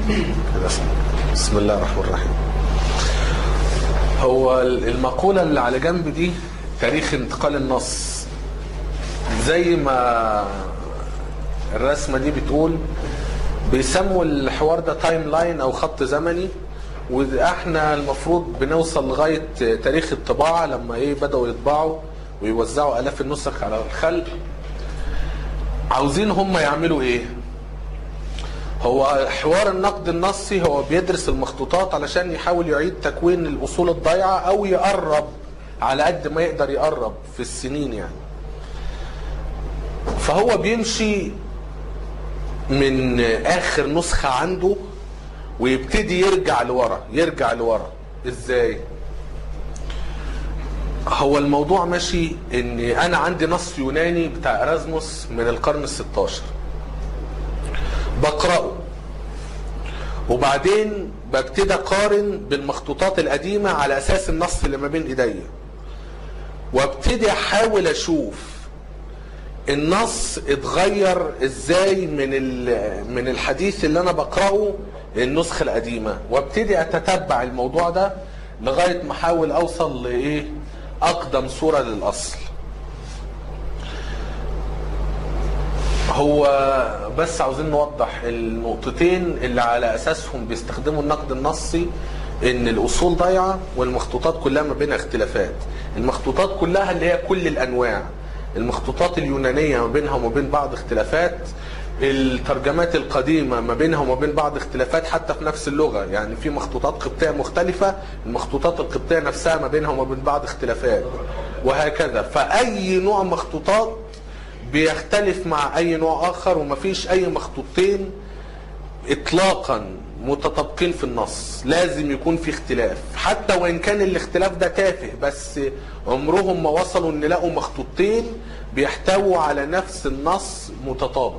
كده صح. بسم الله الرحمن الرحيم هو المقولة اللي على جنب دي تاريخ انتقال النص زي ما الرسمة دي بتقول بيسموا الحوار ده تايم لاين او خط زمني واحنا المفروض بنوصل لغاية تاريخ الطباعة لما ايه بدأوا يطبعوا ويوزعوا الاف النسخ على الخلق عاوزين هم يعملوا ايه هو حوار النقد النصي هو بيدرس المخطوطات علشان يحاول يعيد تكوين الاصول الضايعه او يقرب على قد ما يقدر يقرب في السنين يعني فهو بيمشي من اخر نسخه عنده ويبتدي يرجع لورا يرجع لورا ازاي هو الموضوع ماشي ان انا عندي نص يوناني بتاع ارازموس من القرن ال16 بقراه وبعدين ببتدي اقارن بالمخطوطات القديمه على اساس النص اللي ما بين ايديا وابتدي احاول اشوف النص اتغير ازاي من من الحديث اللي انا بقراه للنسخه القديمه وابتدي اتتبع الموضوع ده لغايه ما احاول اوصل لايه اقدم صوره للاصل هو بس عاوزين نوضح النقطتين اللي على اساسهم بيستخدموا النقد النصي ان الاصول ضايعه والمخطوطات كلها ما بينها اختلافات المخطوطات كلها اللي هي كل الانواع المخطوطات اليونانيه ما بينها وما بين بعض اختلافات الترجمات القديمة ما بينها وما بين بعض اختلافات حتى في نفس اللغة يعني في مخطوطات قبطية مختلفة المخطوطات القبطية نفسها ما بينها وما بين بعض اختلافات وهكذا فأي نوع مخطوطات بيختلف مع أي نوع آخر ومفيش أي مخطوطتين إطلاقا متطابقين في النص لازم يكون في اختلاف حتى وإن كان الاختلاف ده تافه بس عمرهم ما وصلوا إن لقوا مخطوطين بيحتووا على نفس النص متطابق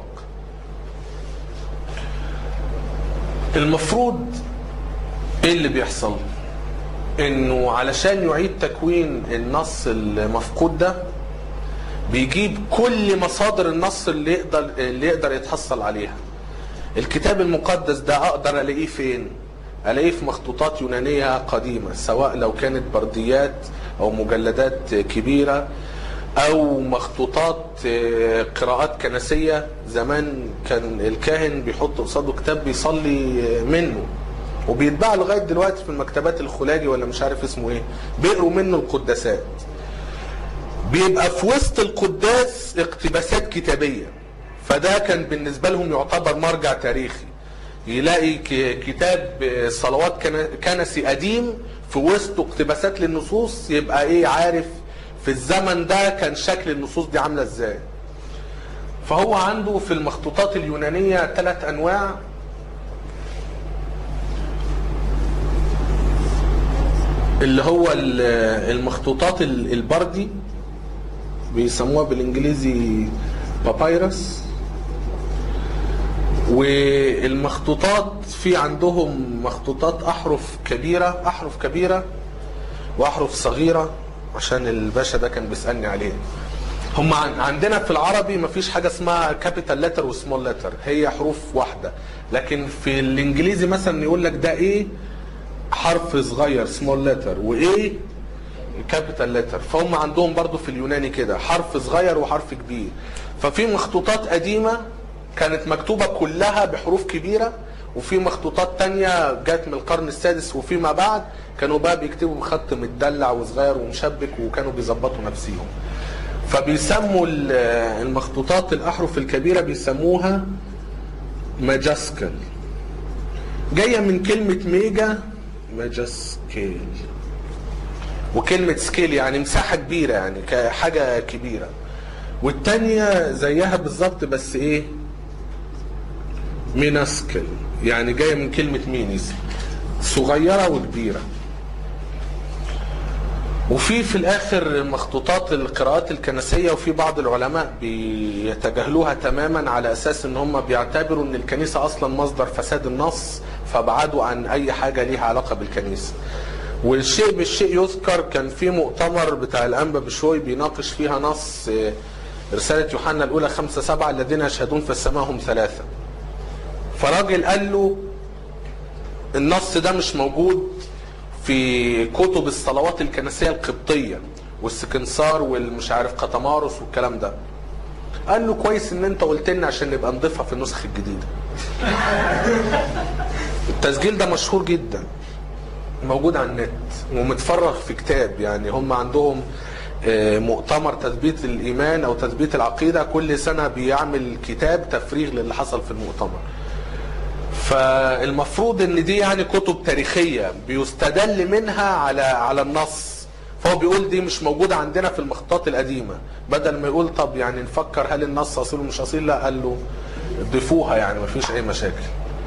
المفروض ايه اللي بيحصل انه علشان يعيد تكوين النص المفقود ده بيجيب كل مصادر النص اللي يقدر اللي يقدر يتحصل عليها الكتاب المقدس ده اقدر الاقيه فين الاقيه في مخطوطات يونانيه قديمه سواء لو كانت برديات او مجلدات كبيره او مخطوطات قراءات كنسيه زمان كان الكاهن بيحط قصاده كتاب بيصلي منه وبيتباع لغايه دلوقتي في المكتبات الخلاجي ولا مش عارف اسمه ايه بيقروا منه القداسات بيبقى في وسط القداس اقتباسات كتابيه فده كان بالنسبه لهم يعتبر مرجع تاريخي يلاقي كتاب صلوات كنسي قديم في وسط اقتباسات للنصوص يبقى ايه عارف في الزمن ده كان شكل النصوص دي عامله ازاي فهو عنده في المخطوطات اليونانيه ثلاث انواع اللي هو المخطوطات البردي بيسموها بالانجليزي بابايرس والمخطوطات في عندهم مخطوطات احرف كبيره احرف كبيره واحرف صغيره عشان الباشا ده كان بيسالني عليه هم عندنا في العربي مفيش حاجه اسمها كابيتال لتر وسمول لتر هي حروف واحده لكن في الانجليزي مثلا يقول لك ده ايه حرف صغير سمول لتر وايه كابيتال لتر فهم عندهم برضو في اليوناني كده حرف صغير وحرف كبير ففي مخطوطات قديمه كانت مكتوبه كلها بحروف كبيره وفي مخطوطات تانية جت من القرن السادس وفيما بعد كانوا بقى بيكتبوا بخط متدلع وصغير ومشبك وكانوا بيظبطوا نفسيهم فبيسموا المخطوطات الاحرف الكبيره بيسموها ماجاسكل جايه من كلمه ميجا ماجاسكيل وكلمه سكيل يعني مساحه كبيره يعني حاجه كبيره والتانية زيها بالظبط بس ايه ميناسكل يعني جايه من كلمه مينيز صغيره وكبيره وفي في الاخر مخطوطات القراءات الكنسيه وفي بعض العلماء بيتجاهلوها تماما على اساس ان هم بيعتبروا ان الكنيسه اصلا مصدر فساد النص فابعدوا عن اي حاجه ليها علاقه بالكنيسه. والشيء بالشيء يذكر كان في مؤتمر بتاع الانبا بشوي بيناقش فيها نص رساله يوحنا الاولى خمسة سبعة الذين يشهدون في السماء هم ثلاثه. فراجل قال له النص ده مش موجود في كتب الصلوات الكنسيه القبطيه والسكنسار والمش عارف قطمارس والكلام ده قال له كويس ان انت قلت لنا عشان نبقى نضيفها في النسخ الجديده التسجيل ده مشهور جدا موجود على النت ومتفرغ في كتاب يعني هم عندهم آه، مؤتمر تثبيت الايمان او تثبيت العقيده كل سنه بيعمل كتاب تفريغ للي حصل في المؤتمر فالمفروض ان دي يعني كتب تاريخيه بيستدل منها على على النص فهو بيقول دي مش موجوده عندنا في المخطوطات القديمه بدل ما يقول طب يعني نفكر هل النص اصيل ومش اصيل لا قال له ضيفوها يعني مفيش اي مشاكل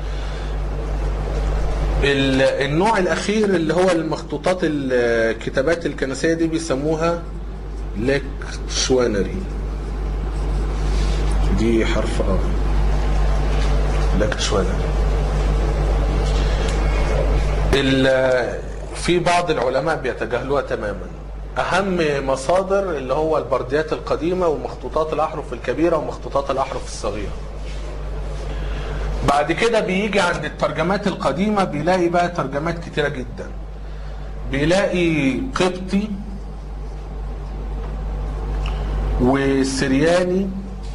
ال- النوع الاخير اللي هو المخطوطات الكتابات الكنسيه دي بيسموها ليكشوانري دي حرف اه ليكشوانري ال- في بعض العلماء بيتجاهلوها تماما اهم مصادر اللي هو البرديات القديمه ومخطوطات الاحرف الكبيره ومخطوطات الاحرف الصغيره بعد كده بيجي عند الترجمات القديمة بيلاقي بقى ترجمات كتيرة جدا بيلاقي قبطي وسرياني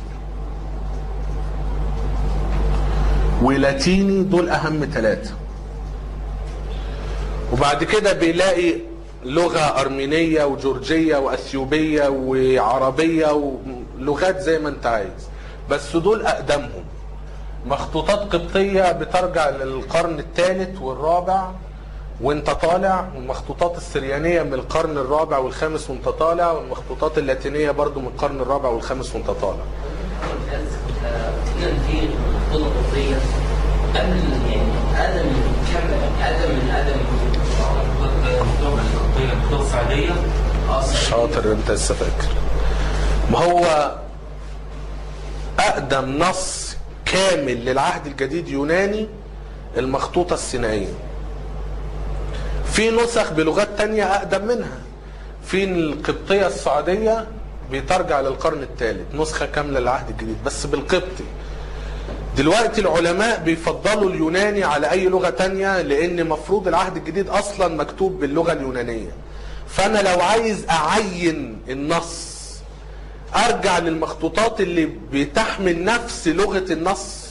ولاتيني دول أهم ثلاثة وبعد كده بيلاقي لغة أرمينية وجورجية وأثيوبية وعربية ولغات زي ما أنت عايز بس دول أقدمهم مخطوطات قبطية بترجع للقرن الثالث والرابع وانت طالع والمخطوطات السريانية من القرن الرابع والخامس وانت طالع والمخطوطات اللاتينية برضو من القرن الرابع والخامس وانت طالع كان في خطوط قبطية قبل يعني آدم كم آدم من آدم الخطوط القبطية الخطوط الصعيدية أصلا شاطر انت لسه فاكر ما هو اقدم نص كامل للعهد الجديد يوناني المخطوطة السينائية في نسخ بلغات تانية اقدم منها في القبطية السعودية بترجع للقرن الثالث نسخة كاملة للعهد الجديد بس بالقبطي دلوقتي العلماء بيفضلوا اليوناني على اي لغة تانية لان مفروض العهد الجديد اصلا مكتوب باللغة اليونانية فانا لو عايز اعين النص ارجع للمخطوطات اللي بتحمل نفس لغة النص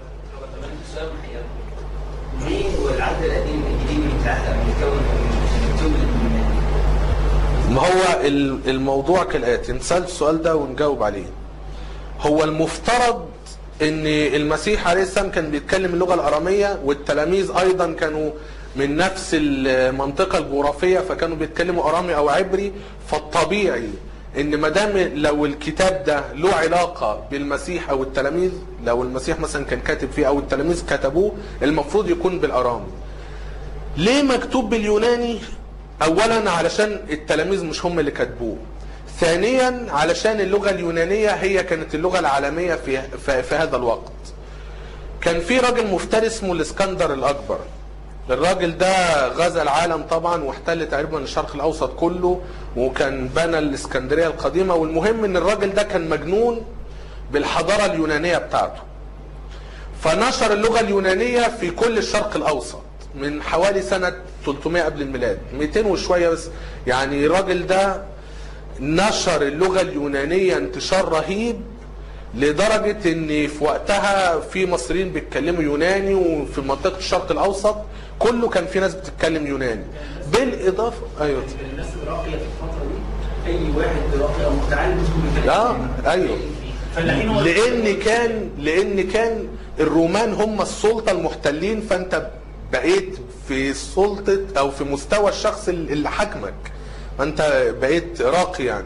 مين والعهد القديم الجديد بيتعهد بيتكون من مكتوب من ما هو ال- الموضوع كالاتي نسال السؤال ده ونجاوب عليه هو المفترض ان المسيح عليه السلام كان بيتكلم اللغه الاراميه والتلاميذ ايضا كانوا من نفس المنطقه الجغرافيه فكانوا بيتكلموا ارامي او عبري فالطبيعي ان ما دام لو الكتاب ده له علاقه بالمسيح او التلاميذ لو المسيح مثلا كان كاتب فيه او التلاميذ كتبوه المفروض يكون بالارامي ليه مكتوب باليوناني اولا علشان التلاميذ مش هم اللي كاتبوه ثانيا علشان اللغه اليونانيه هي كانت اللغه العالميه في في, في هذا الوقت كان في راجل مفتري اسمه الاسكندر الاكبر الراجل ده غزا العالم طبعا واحتل تقريبا الشرق الاوسط كله وكان بنى الاسكندريه القديمه والمهم ان الراجل ده كان مجنون بالحضاره اليونانيه بتاعته فنشر اللغة اليونانية في كل الشرق الأوسط من حوالي سنة 300 قبل الميلاد 200 وشوية بس يعني الراجل ده نشر اللغة اليونانية انتشار رهيب لدرجة ان في وقتها في مصريين بيتكلموا يوناني وفي منطقة الشرق الأوسط كله كان في ناس بتتكلم يوناني بالإضافة أيوه الناس الراقيه في الفتره دي اي واحد راقي او متعلم ممكن يتكلم اه ايوه فلاحين هو لان كان لان كان الرومان هم السلطه المحتلين فانت بقيت في سلطه او في مستوى الشخص اللي حاكمك انت بقيت راقي يعني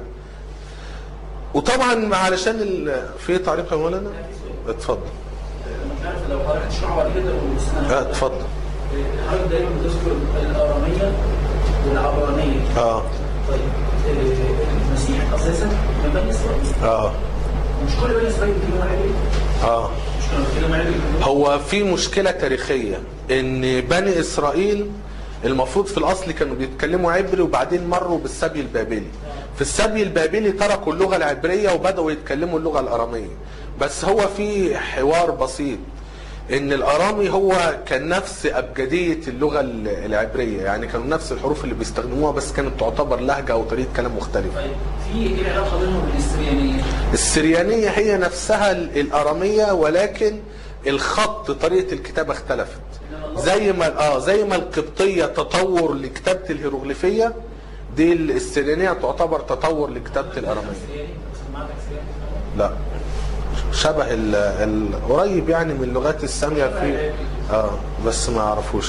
وطبعا علشان ال... في تعليق يا مولانا اتفضل مش عارف لو حضرتك تشرح بعد كده والسنة- اه اتفضل حضرتك دايما بتذكر الاراميه والعبرانيه اه طيب آه، المسيح اساسا من بني اسرائيل اه مش كل بني اسرائيل بيتكلموا عبري اه مش كانوا بيتكلموا عبري هو في مشكلة تاريخية ان بني اسرائيل المفروض في الاصل كانوا بيتكلموا عبري وبعدين مروا بالسبي البابلي في السبي البابلي تركوا اللغة العبرية وبدأوا يتكلموا اللغة الارامية بس هو في حوار بسيط ان الارامي هو كان نفس ابجديه اللغه ال- العبريه يعني كانوا نفس الحروف اللي بيستخدموها بس كانت تعتبر لهجه او طريقه كلام مختلفه طيب في ايه العلاقه بينهم وبين السريانيه؟ السريانيه هي نفسها ال- الاراميه ولكن الخط طريقه الكتابه اختلفت زي ما اه زي ما القبطيه تطور لكتابه الهيروغليفيه دي السريانيه تعتبر تطور لكتابه الاراميه سرياني سمعتك سرياني لا شبه ال- ال- قريب يعني من اللغات السامية في اه بس ما اعرفوش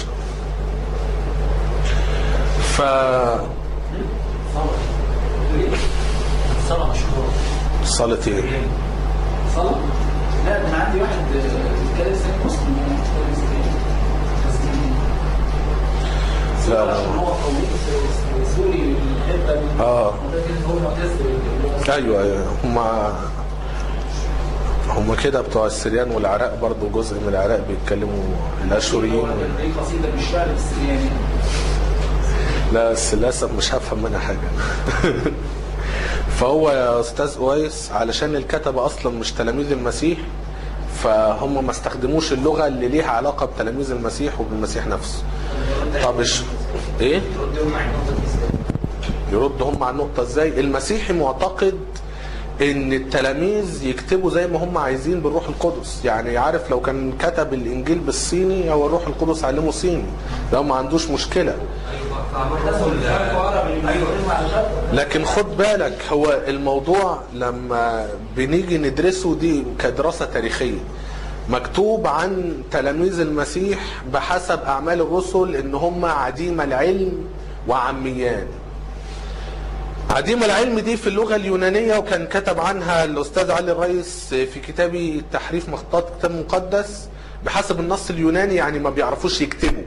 ف صلاة مشهورة صلاة ايه؟ صلاة؟ لا ده انا عندي واحد آه، بيتكلم سرياني مسلم يعني بيتكلم سرياني فلسطيني. لا لا عشان هو قوي سوري الحته من آه. معتز هو معتز باللغة ايوه ايوه هما هما كده بتوع السريان والعراق برضو جزء من العراق بيتكلموا الاشوريين هو كان ليه قصيده بالشعر بالسرياني لا بس للاسف مش هفهم منها حاجه فهو يا استاذ اويس علشان الكتبه اصلا مش تلاميذ المسيح فهم ما استخدموش اللغه اللي ليها علاقه بتلاميذ المسيح وبالمسيح نفسه طب إيش- ايه ردهم مع النقطة دي ازاي؟ يرد هم على النقطه ازاي المسيحي معتقد ان التلاميذ يكتبوا زي ما هم عايزين بالروح القدس يعني عارف لو كان كتب الانجيل بالصيني او الروح القدس علمه صيني ده ما عندوش مشكله ايوه فعمل الرسل ايوه لكن خد بالك هو الموضوع لما بنيجي ندرسه دي كدراسة تاريخية مكتوب عن تلاميذ المسيح بحسب أعمال الرسل إن هم عديم العلم وعميان عديم العلم دي في اللغة اليونانية وكان كتب عنها الأستاذ علي الريس في كتابي تحريف مخطوطات كتاب مقدس بحسب النص اليوناني يعني ما بيعرفوش يكتبوا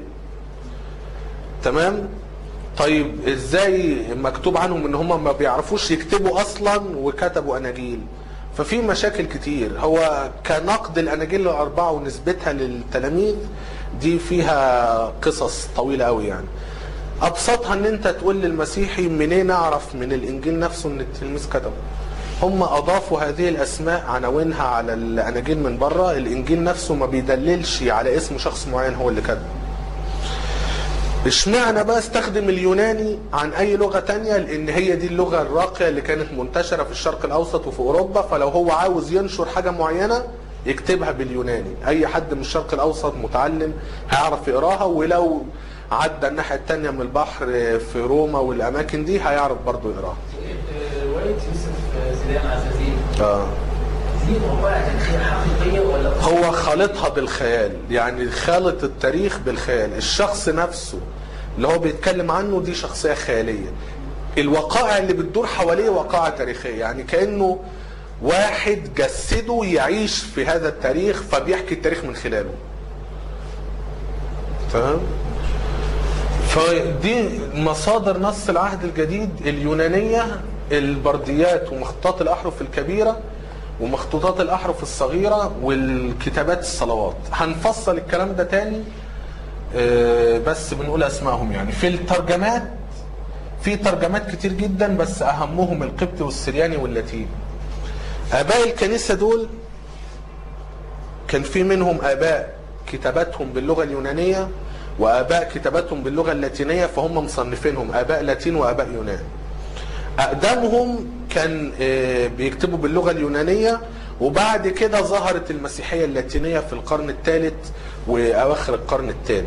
تمام طيب ازاي مكتوب عنهم ان هم ما بيعرفوش يكتبوا اصلا وكتبوا اناجيل ففي مشاكل كتير هو كنقد الاناجيل الاربعه ونسبتها للتلاميذ دي فيها قصص طويله قوي يعني ابسطها ان انت تقول للمسيحي منين اعرف من الانجيل نفسه ان التلميذ كتبه هم اضافوا هذه الاسماء عناوينها على الاناجيل من بره الانجيل نفسه ما بيدللش على اسم شخص معين هو اللي كتبه اشمعنى بقى استخدم اليوناني عن اي لغة تانية لان هي دي اللغة الراقية اللي كانت منتشرة في الشرق الاوسط وفي اوروبا فلو هو عاوز ينشر حاجة معينة يكتبها باليوناني اي حد من الشرق الاوسط متعلم هيعرف يقراها ولو عدى الناحية التانية من البحر في روما والاماكن دي هيعرف برضه يقراها روايه يوسف زيدان عزازيل آه. دي وقائع تاريخيه حقيقيه ولا هو خالطها بالخيال يعني خالط التاريخ بالخيال الشخص نفسه اللي هو بيتكلم عنه دي شخصية خيالية الوقائع اللي بتدور حواليه وقائع تاريخية يعني كأنه واحد جسده يعيش في هذا التاريخ فبيحكي التاريخ من خلاله تمام فدي مصادر نص العهد الجديد اليونانية البرديات ومخطوطات الأحرف الكبيرة ومخطوطات الأحرف الصغيرة والكتابات الصلوات هنفصل الكلام ده تاني آه، بس بنقول أسمائهم يعني في الترجمات في ترجمات كتير جدا بس أهمهم القبطي والسرياني واللاتيني آباء الكنيسة دول كان في منهم آباء كتاباتهم باللغة اليونانية وآباء كتاباتهم باللغة اللاتينية فهم مصنفينهم آباء لاتين وآباء يونان أقدمهم كان آه، بيكتبوا باللغة اليونانية وبعد كده ظهرت المسيحية اللاتينية في القرن الثالث وأواخر القرن الثاني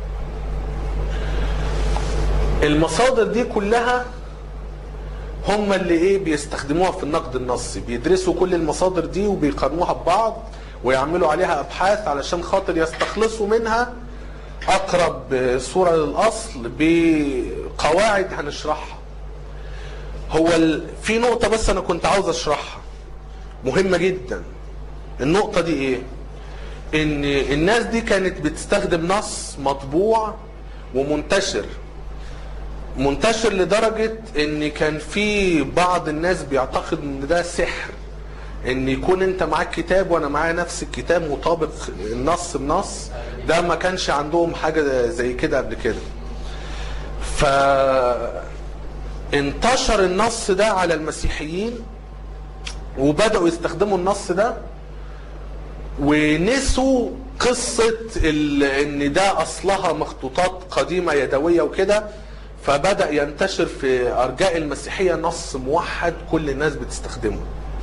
المصادر دي كلها هم اللي ايه بيستخدموها في النقد النصي بيدرسوا كل المصادر دي وبيقارنوها ببعض ويعملوا عليها ابحاث علشان خاطر يستخلصوا منها اقرب صورة للاصل بقواعد هنشرحها هو ال... في نقطة بس انا كنت عاوز اشرحها مهمة جدا النقطة دي ايه ان الناس دي كانت بتستخدم نص مطبوع ومنتشر منتشر لدرجة ان كان في بعض الناس بيعتقد ان ده سحر ان يكون انت معاك كتاب وانا معايا نفس الكتاب مطابق النص بنص ده ما كانش عندهم حاجة زي كده قبل كده ف انتشر النص ده على المسيحيين وبدأوا يستخدموا النص ده ونسوا قصة ال- ان ده اصلها مخطوطات قديمة يدوية وكده فبدأ ينتشر في ارجاء المسيحية نص موحد كل الناس بتستخدمه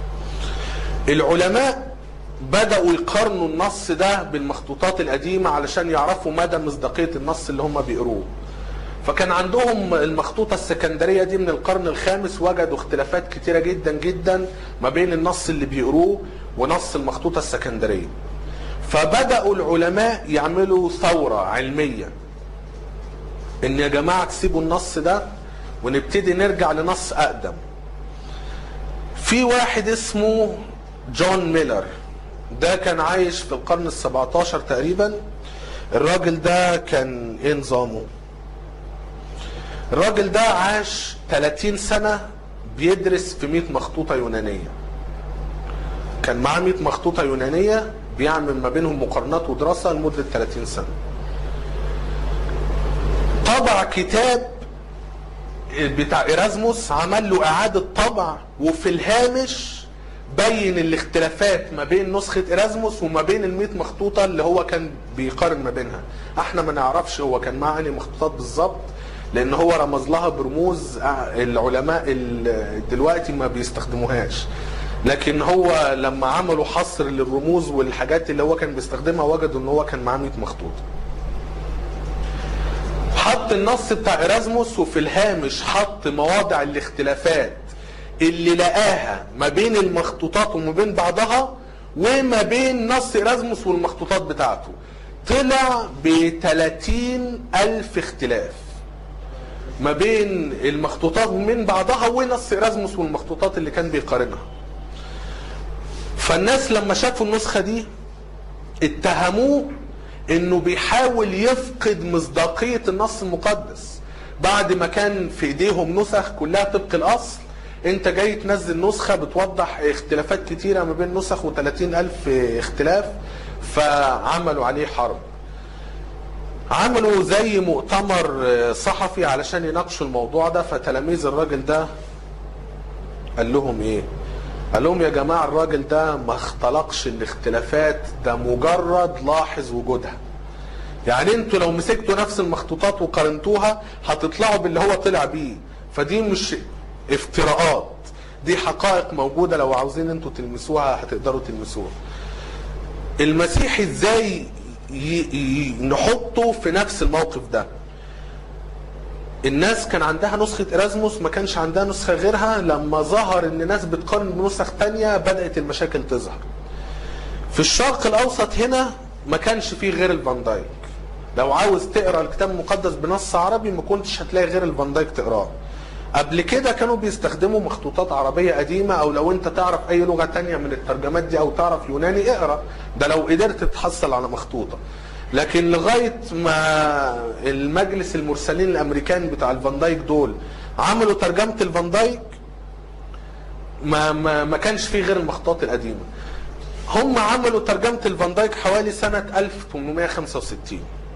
العلماء بدأوا يقارنوا النص ده بالمخطوطات القديمة علشان يعرفوا مدى مصداقية النص اللي هم بيقروه فكان عندهم المخطوطة السكندرية دي من القرن الخامس وجدوا اختلافات كتيرة جدا جدا ما بين النص اللي بيقروه ونص المخطوطة السكندرية فبدأوا العلماء يعملوا ثورة علمية ان يا جماعة تسيبوا النص ده ونبتدي نرجع لنص اقدم في واحد اسمه جون ميلر ده كان عايش في القرن السبعتاشر تقريبا الراجل ده كان ايه نظامه الراجل ده عاش 30 سنة بيدرس في 100 مخطوطة يونانية كان معاه 100 مخطوطة يونانية بيعمل ما بينهم مقارنات ودراسة لمدة 30 سنة طبع كتاب بتاع إيرازموس عمل له إعادة طبع وفي الهامش بين الاختلافات ما بين نسخة إيرازموس وما بين الميت مخطوطة اللي هو كان بيقارن ما بينها احنا ما نعرفش هو كان معاه انهي مخطوطات بالظبط لان هو رمز لها برموز العلماء ال- دلوقتي ما بيستخدموهاش لكن هو لما عملوا حصر للرموز والحاجات اللي هو كان بيستخدمها وجدوا ان هو كان معاه 100 مخطوطه حط النص بتاع إرازموس وفي الهامش حط مواضع الاختلافات اللي لقاها ما بين المخطوطات وما بين بعضها وما بين نص إرازموس والمخطوطات بتاعته طلع ب 30 ألف اختلاف ما بين المخطوطات ومن بعضها ونص إرازموس والمخطوطات اللي كان بيقارنها فالناس لما شافوا النسخة دي اتهموه انه بيحاول يفقد مصداقية النص المقدس بعد ما كان في ايديهم نسخ كلها طبق الاصل انت جاي تنزل نسخة بتوضح اختلافات كتيرة ما بين نسخ و30 الف اختلاف فعملوا عليه حرب عملوا زي مؤتمر صحفي علشان يناقشوا الموضوع ده فتلاميذ الراجل ده قال لهم ايه قال لهم يا جماعة الراجل ده ما اختلقش الاختلافات ده مجرد لاحظ وجودها يعني انتوا لو مسكتوا نفس المخطوطات وقارنتوها هتطلعوا باللي هو طلع بيه فدي مش افتراءات دي حقائق موجودة لو عاوزين انتوا تلمسوها هتقدروا تلمسوها المسيحي ازاي ي- ي- نحطه في نفس الموقف ده الناس كان عندها نسخة إرازموس ما كانش عندها نسخة غيرها لما ظهر ان ناس بتقارن بنسخ تانية بدأت المشاكل تظهر في الشرق الأوسط هنا ما كانش فيه غير الفان دايك لو عاوز تقرا الكتاب المقدس بنص عربي ما كنتش هتلاقي غير الفان دايك تقراه قبل كده كانوا بيستخدموا مخطوطات عربية قديمة او لو انت تعرف اي لغة تانية من الترجمات دي او تعرف يوناني اقرا ده لو قدرت تحصل على مخطوطة لكن لغاية ما المجلس المرسلين الامريكان بتاع الفان دايك دول عملوا ترجمة الفان دايك ما ما ما كانش فيه غير المخطوطات القديمة هم عملوا ترجمة الفان دايك حوالي سنة 1865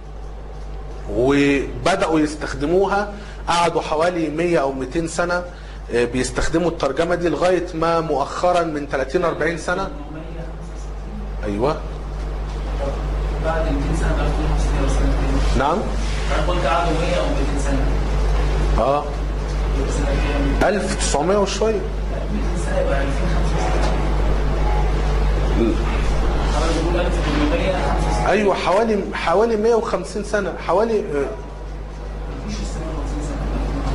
وبدأوا يستخدموها قعدوا حوالي 100 أو 200 سنة آه، بيستخدموا الترجمة دي لغاية ما مؤخرا من 30 40 سنة أيوة بعد 200 سنه بقى 250 سنه تاني نعم انا قلت قعدوا 100 او 200 سنه اه يبقى سنه كام؟ 1900 وشوية 200 سنه يبقى 2065 حضرتك بتقول 1865 أيوة حوالي حوالي 150 سنة حوالي آه، مفيش لسه 150 سنه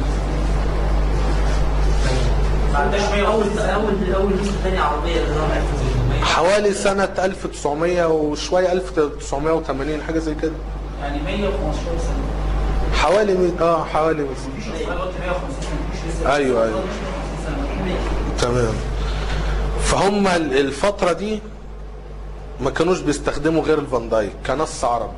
ما عندهاش 150 اول سنه اول اول نسخه ثانيه عربيه اللي ظهرت 1800 حوالي سنة 1900 وشوية 1980 حاجة زي كده يعني 115 سنه حوالي 100 اه حوالي 100. مفيش لسه انا قلت 150 سنه مفيش لسه أيوة، أيوة. مفيش 150 سنه تمام فهم ال- الفترة دي ما كانوش بيستخدموا غير الفان دايك كنص عربي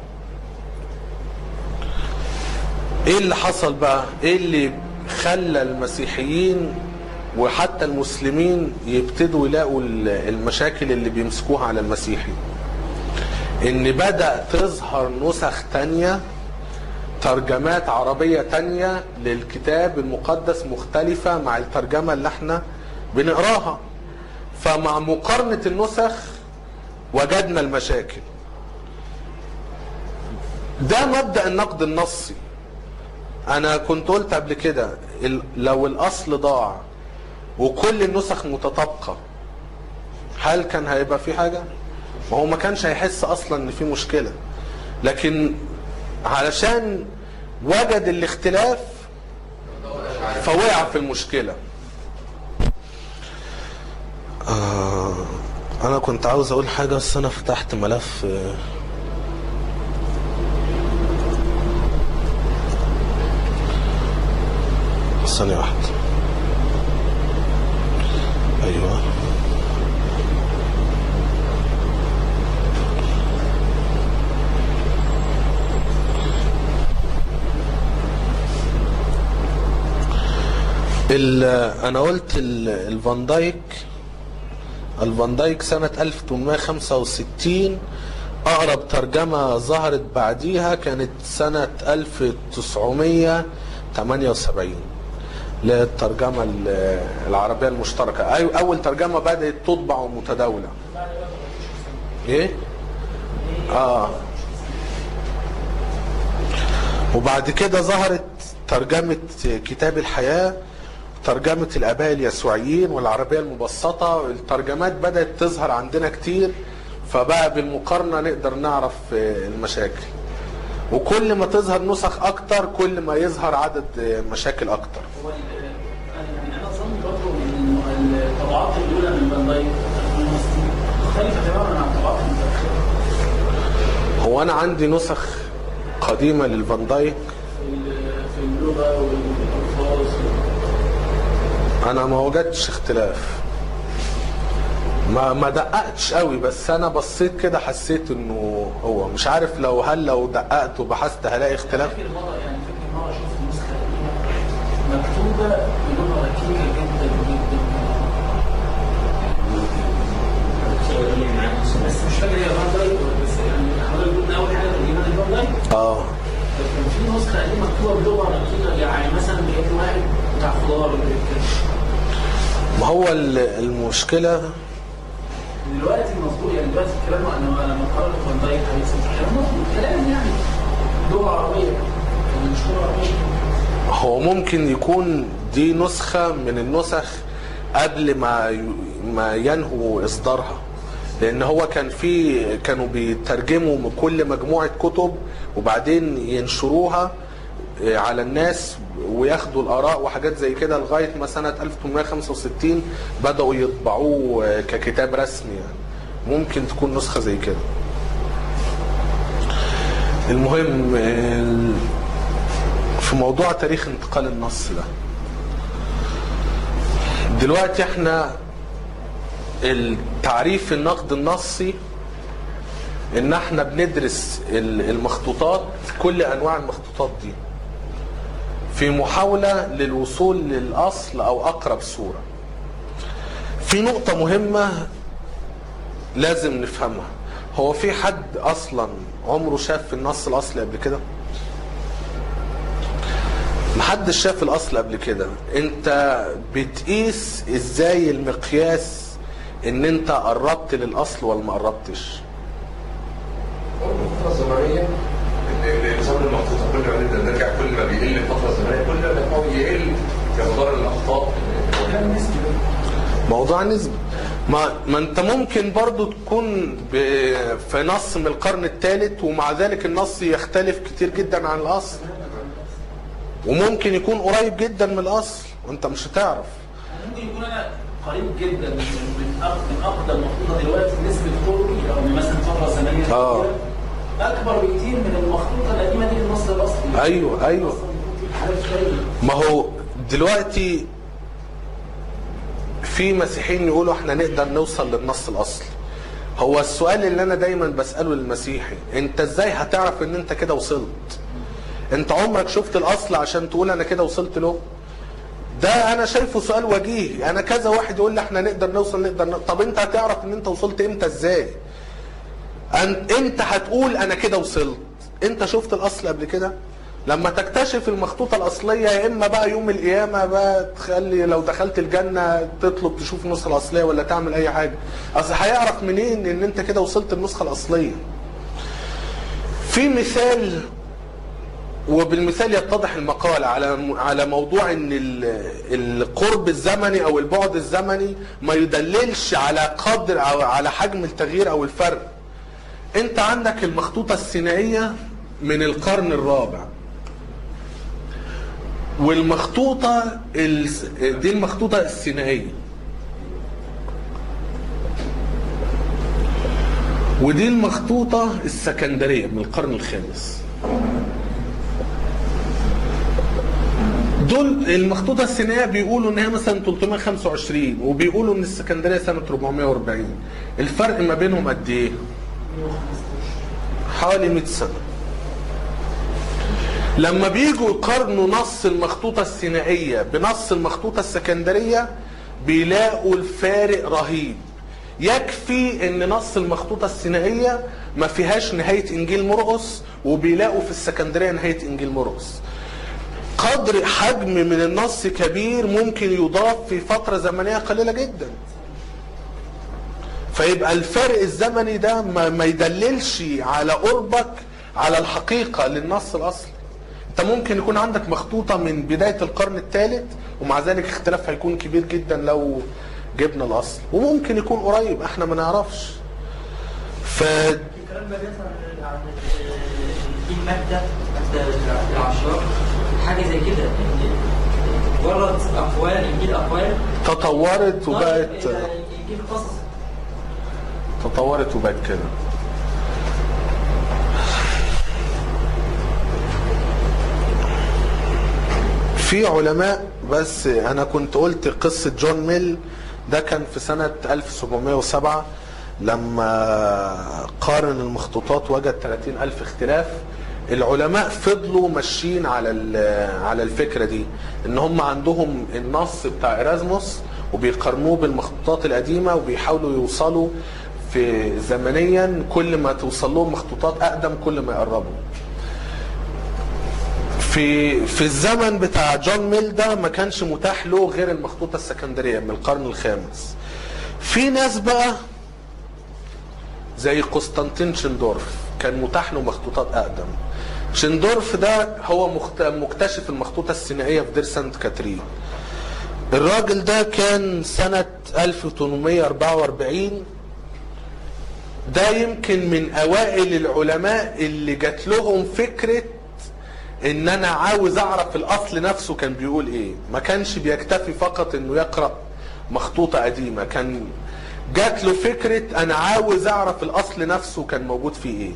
ايه اللي حصل بقى ايه اللي خلى المسيحيين وحتى المسلمين يبتدوا يلاقوا ال- المشاكل اللي بيمسكوها على المسيحي ان بدأ تظهر نسخ تانية ترجمات عربية تانية للكتاب المقدس مختلفة مع الترجمة اللي احنا بنقراها فمع مقارنة النسخ وجدنا المشاكل ده مبدأ النقد النصي انا كنت قلت قبل كده ال- لو الاصل ضاع وكل النسخ متطابقة هل كان هيبقى في حاجة ما هو ما كانش هيحس اصلا ان في مشكلة لكن علشان وجد الاختلاف فوقع في المشكلة آه انا كنت عاوز اقول حاجة بس انا فتحت ملف آه، ثانية واحدة ايوه ال- انا قلت ال- الفان دايك الفان دايك سنة 1865 أقرب ترجمة ظهرت بعديها كانت سنة 1978 للترجمة ال- العربية المشتركة أي أول ترجمة بدأت تطبع متداولة إيه؟ آه وبعد كده ظهرت ترجمة كتاب الحياة ترجمة الآباء اليسوعيين والعربية المبسطة الترجمات بدأت تظهر عندنا كتير فبقى بالمقارنة نقدر نعرف آه، المشاكل وكل ما تظهر نسخ أكتر كل ما يظهر عدد آه، مشاكل أكتر هو ال- انا يعني انا اظن برضه ان الطبعات الاولى من فان دايك مختلفه تماما عن الطبعات المتاخره هو أنا عندي نسخ قديمة للفان دايك في ال- في اللغه والالفاظ انا ما وجدتش اختلاف ما ما دققتش قوي بس انا بصيت كده حسيت انه هو مش عارف لو هل لو دققت وبحثت هلاقي اختلاف فاكر مره يعني فاكر مره شفت نسخه قديمه مكتوبه بلغه ركيكه جدا جدا بس مش فاكر هي فان دايك ولا بس يعني حضرتك قلنا اول حاجه الايمان الفان دايك اه كان في نسخه قديمه مكتوبه بلغه ركيكه يعني مثلا بيجي واحد بتاع خضار ولا كده ما هو ال- المشكله دلوقتي مظبوط يعني دلوقتي الكلام انا لما قرأت فان دايك حديث الكلام مظبوط كلام يعني لغه عربيه يعني مش لغه عربيه هو ممكن يكون دي نسخه من النسخ قبل ما ي- ما ينهوا اصدارها لان هو كان في كانوا بيترجموا من كل مجموعه كتب وبعدين ينشروها آه، على الناس وياخدوا الاراء وحاجات زي كده لغايه ما سنه 1865 بداوا يطبعوه آه، ككتاب رسمي يعني ممكن تكون نسخه زي كده المهم آه، في موضوع تاريخ انتقال النص ده دلوقتي احنا التعريف النقد النصي ان احنا بندرس ال- المخطوطات كل انواع المخطوطات دي في محاولة للوصول للأصل أو أقرب صورة في نقطة مهمة لازم نفهمها هو في حد أصلا عمره شاف النص الأصلي قبل كده محدش شاف الأصل قبل كده انت بتقيس ازاي المقياس ان انت قربت للأصل ولا ما قربتش الفترة الزمنية اللي نظام المخطوطة كل ما نبدأ نرجع كل ما بيقل الفترة الزمنية كل ما بيحاول يقل مقدار الأخطاء كلام نسبي موضوع نسبي ما, ما انت ممكن برضو تكون ب... في نص من القرن الثالث ومع ذلك النص يختلف كتير جدا عن الاصل وممكن يكون قريب جدا من الاصل وانت مش هتعرف ممكن يكون انا قريب جدا من من أق- من اقدم مخطوطه دلوقتي نسبه قربي او من مثلا فتره زمنيه آه. كبيرة، اكبر بكتير من المخطوطه القديمه دي للنص الاصلي ايوه ايوه أصلاً بيكون في حاجات شوية. ما هو دلوقتي في مسيحيين يقولوا احنا نقدر نوصل للنص الاصلي هو السؤال اللي انا دايما بساله للمسيحي انت ازاي هتعرف ان انت كده وصلت انت عمرك شفت الاصل عشان تقول انا كده وصلت له ده انا شايفه سؤال وجيهي انا كذا واحد يقول لي احنا نقدر نوصل نقدر ن... طب انت هتعرف ان انت وصلت امتى ازاي أن... انت هتقول انا كده وصلت انت شفت الاصل قبل كده لما تكتشف المخطوطة الأصلية يا إما بقى يوم القيامة بقى تخلي لو دخلت الجنة تطلب تشوف النسخة الأصلية ولا تعمل أي حاجة أصل هيعرف منين إن أنت كده وصلت النسخة الأصلية في مثال وبالمثال يتضح المقال على على موضوع ان ال- القرب الزمني او البعد الزمني ما يدللش على قدر او على حجم التغيير او الفرق انت عندك المخطوطة السينائية من القرن الرابع والمخطوطة الس- دي المخطوطة السينائية ودي المخطوطة السكندرية من القرن الخامس دول المخطوطة السينائية بيقولوا ان هي مثلا 325 وبيقولوا ان السكندرية سنة 440 الفرق ما بينهم قد ايه؟ حوالي 100 سنة لما بيجوا يقارنوا نص المخطوطة السينائية بنص المخطوطة السكندرية بيلاقوا الفارق رهيب يكفي ان نص المخطوطة السينائية ما فيهاش نهاية انجيل مرقس وبيلاقوا في السكندرية نهاية انجيل مرقس قدر حجم من النص كبير ممكن يضاف في فترة زمنية قليلة جدا فيبقى الفرق الزمني ده ما, ما يدللش على قربك على الحقيقة للنص الأصلي انت ممكن يكون عندك مخطوطة من بداية القرن الثالث ومع ذلك اختلاف هيكون كبير جدا لو جبنا الأصل وممكن يكون قريب احنا ما نعرفش ف الكلام ده بيطلع عن في مادة مادة العشار حاجة زي كده يعني مجرد أقوال إنجيل أقوال تطورت وبقت إنجيل قصص تطورت وبقت كده في علماء بس انا كنت قلت قصة جون ميل ده كان في سنة 1707 لما قارن المخطوطات وجد 30 ألف اختلاف العلماء فضلوا ماشيين على ال- على الفكرة دي ان هم عندهم النص بتاع إرازموس وبيقارنوه بالمخطوطات القديمة وبيحاولوا يوصلوا في زمنيا كل ما توصل لهم مخطوطات أقدم كل ما يقربوا في في الزمن بتاع جون ميل ده ما كانش متاح له غير المخطوطه السكندريه من القرن الخامس في ناس بقى زي قسطنطين شندورف كان متاح له مخطوطات اقدم شندورف ده هو مخت- مكتشف المخطوطه السينائيه في دير سانت كاترين الراجل ده كان سنه 1844 ده يمكن من اوائل العلماء اللي جات لهم فكره ان انا عاوز اعرف الاصل نفسه كان بيقول ايه ما كانش بيكتفي فقط انه يقرا مخطوطه قديمه كان جات له فكره انا عاوز اعرف الاصل نفسه كان موجود فيه ايه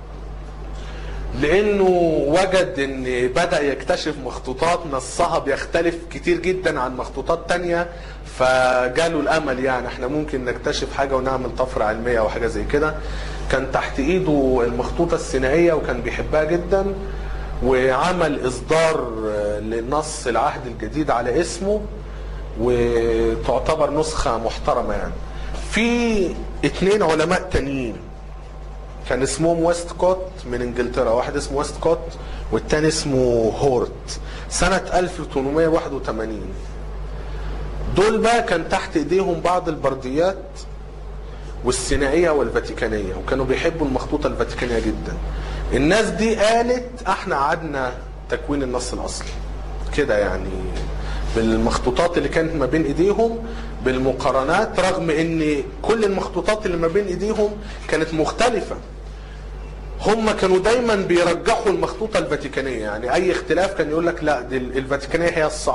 لانه وجد ان بدا يكتشف مخطوطات نصها بيختلف كتير جدا عن مخطوطات تانية فجاله الامل يعني احنا ممكن نكتشف حاجه ونعمل طفره علميه او حاجه زي كده كان تحت ايده المخطوطه السينائيه وكان بيحبها جدا وعمل اصدار لنص العهد الجديد على اسمه وتعتبر نسخه محترمه يعني في اتنين علماء تانيين كان اسمهم ويست كوت من انجلترا واحد اسمه ويست كوت والتاني اسمه هورت سنة 1881 دول بقى كان تحت ايديهم بعض البرديات والسينائية والفاتيكانية وكانوا بيحبوا المخطوطة الفاتيكانية جدا الناس دي قالت احنا قعدنا تكوين النص الاصلي كده يعني بالمخطوطات اللي كانت ما بين ايديهم بالمقارنات رغم ان كل المخطوطات اللي ما بين ايديهم كانت مختلفة هم كانوا دايما بيرجحوا المخطوطة الفاتيكانية يعني اي اختلاف كان يقول لك لا دي الفاتيكانية هي الصح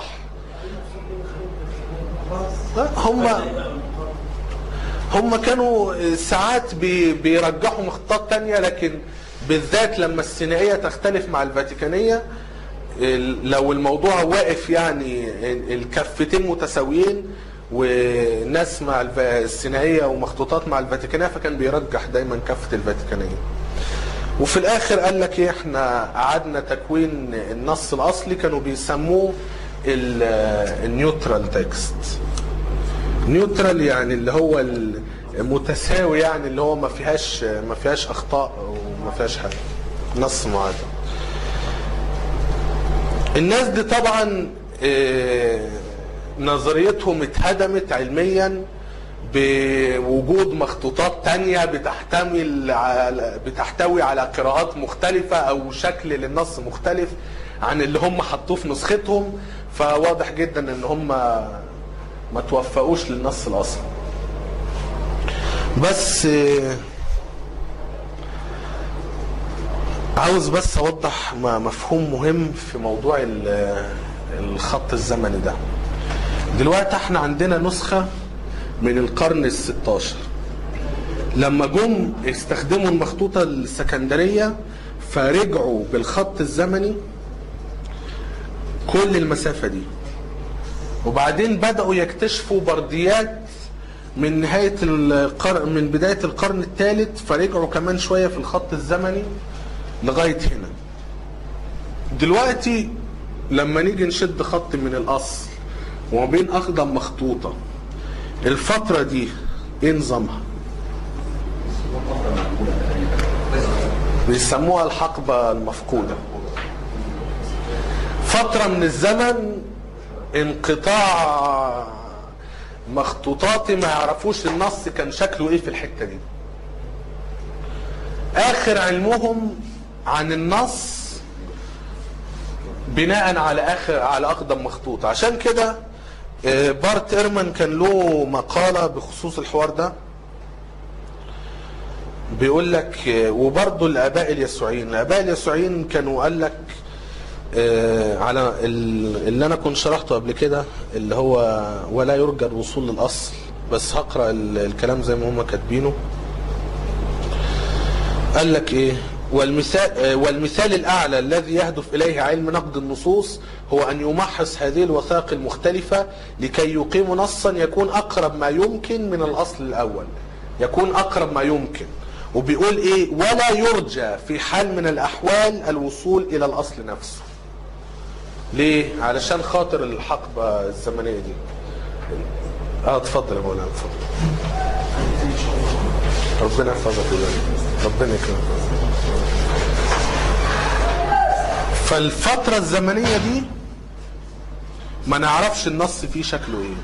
لا، هم هم كانوا ساعات بي- بيرجحوا مخطوطات تانية لكن بالذات لما السينائية تختلف مع الفاتيكانية ال- لو الموضوع واقف يعني ال- الكفتين متساويين وناس مع الف- السينائية ومخطوطات مع الفاتيكانية فكان بيرجح دايما كفة الفاتيكانية وفي الاخر قال لك ايه احنا قعدنا تكوين النص الاصلي كانوا بيسموه ال- النيوترال تكست نيوترال يعني اللي هو المتساوي يعني اللي هو ما فيهاش ما فيهاش اخطاء وما فيهاش حاجه نص معادل الناس دي طبعا آه، نظريتهم اتهدمت علميا بوجود مخطوطات تانية بتحتمل على بتحتوي على قراءات مختلفة أو شكل للنص مختلف عن اللي هم حطوه في نسختهم فواضح جدا ان هم ما توفقوش للنص الأصلي بس آه، عاوز بس اوضح م- مفهوم مهم في موضوع ال- الخط الزمني ده دلوقتي احنا عندنا نسخة من القرن الستاشر لما جم استخدموا المخطوطة السكندرية فرجعوا بالخط الزمني كل المسافة دي وبعدين بدأوا يكتشفوا برديات من نهاية القرن من بداية القرن الثالث فرجعوا كمان شوية في الخط الزمني لغاية هنا دلوقتي لما نيجي نشد خط من الأصل وما بين أقدم مخطوطة الفترة دي إيه نظامها؟ بيسموها الحقبة المفقودة فترة من الزمن انقطاع مخطوطاتي ما يعرفوش النص كان شكله ايه في الحتة دي اخر علمهم عن النص بناء على اخر على اقدم مخطوط عشان كده آه، بارت ايرمان كان له مقالة بخصوص الحوار ده بيقول لك آه، وبرضه الاباء اليسوعيين الاباء اليسوعيين كانوا قال لك آه، على ال- اللي انا كنت شرحته قبل كده اللي هو ولا يرجى الوصول للاصل بس هقرا ال- الكلام زي ما هم كاتبينه قال لك ايه والمثال آه، والمثال الاعلى الذي يهدف اليه علم نقد النصوص هو ان يمحص هذه الوثائق المختلفه لكي يقيم نصا يكون اقرب ما يمكن من الاصل الاول يكون اقرب ما يمكن وبيقول ايه ولا يرجى في حال من الاحوال الوصول الى الاصل نفسه ليه علشان خاطر الحقبه الزمنيه دي اه اتفضل يا مولانا اتفضل ربنا يحفظك ويبارك ربنا يكرمك فالفترة الزمنية دي ما نعرفش النص فيه شكله ايه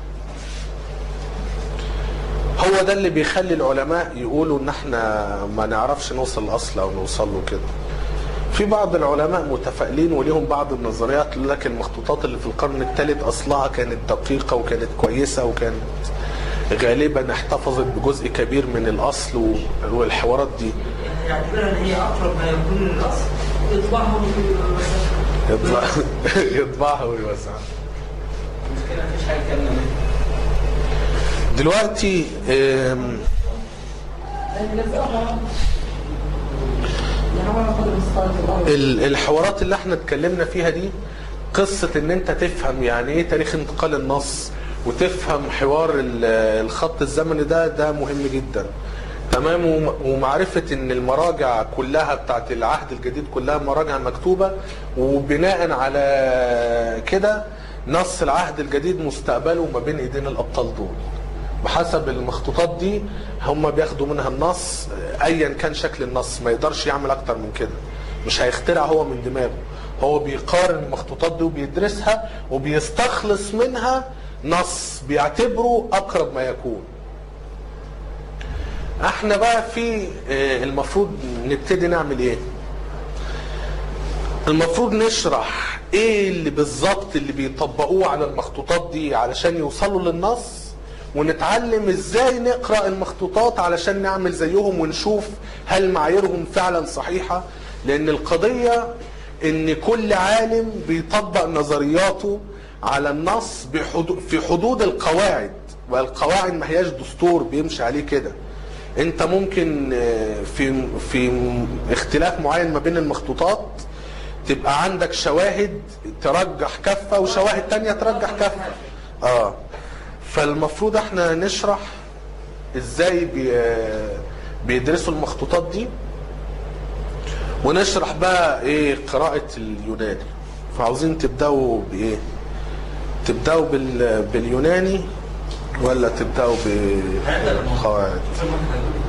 هو ده اللي بيخلي العلماء يقولوا ان احنا ما نعرفش نوصل الاصل او نوصل له كده في بعض العلماء متفائلين وليهم بعض النظريات يقول لك المخطوطات اللي في القرن الثالث اصلها كانت دقيقة وكانت كويسة وكانت غالبا احتفظت بجزء كبير من الاصل و- والحوارات دي يعتبرها ان هي اقرب ما يكون للاصل يطبعها ويوزعها يطبع يطبعها ويوزعها المشكله مفيش حاجه كامله منها دلوقتي آم، ال- الحوارات اللي احنا اتكلمنا فيها دي قصة ان انت تفهم يعني ايه تاريخ انتقال النص وتفهم حوار ال- الخط الزمني ده ده مهم جدا تمام وم- ومعرفة ان المراجع كلها بتاعت العهد الجديد كلها مراجع مكتوبة وبناء على كده نص العهد الجديد مستقبله ما بين ايدين الابطال دول بحسب المخطوطات دي هم بياخدوا منها النص ايا كان شكل النص ما يقدرش يعمل اكتر من كده مش هيخترع هو من دماغه هو بيقارن المخطوطات دي وبيدرسها وبيستخلص منها نص بيعتبره اقرب ما يكون احنا بقى في آه، المفروض نبتدي نعمل ايه المفروض نشرح ايه اللي بالظبط اللي بيطبقوه على المخطوطات دي علشان يوصلوا للنص ونتعلم ازاي نقرا المخطوطات علشان نعمل زيهم ونشوف هل معاييرهم فعلا صحيحه لان القضيه ان كل عالم بيطبق نظرياته على النص بحدود في حدود القواعد والقواعد ما هياش دستور بيمشي عليه كده انت ممكن آه، في في اختلاف معين ما بين المخطوطات تبقى عندك شواهد ترجح كفة وشواهد تانية ترجح كفة اه فالمفروض احنا نشرح ازاي بي بيدرسوا المخطوطات دي ونشرح بقى ايه قراءة اليوناني فعاوزين تبدأوا بايه تبدأوا بال باليوناني ولا تبدأوا بالقواعد